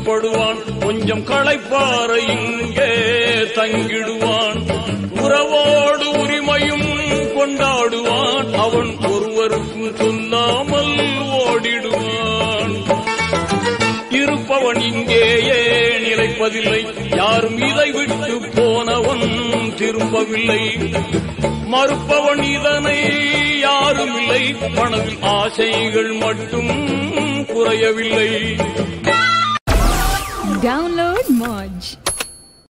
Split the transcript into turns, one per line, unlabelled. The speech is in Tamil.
புறப்படுவான் கொஞ்சம் களைப்பார இங்கே தங்கிடுவான் உறவோடு உரிமையும் கொண்டாடுவான் அவன் ஒருவருக்கும் சொல்லாமல் ஓடிடுவான் இருப்பவன் இங்கேயே நிலைப்பதில்லை யாரும் இதை விட்டு போனவன் திரும்பவில்லை மறுப்பவன் இதனை யாரும் இல்லை மனதில் ஆசைகள் மட்டும் குறையவில்லை
Download Moj.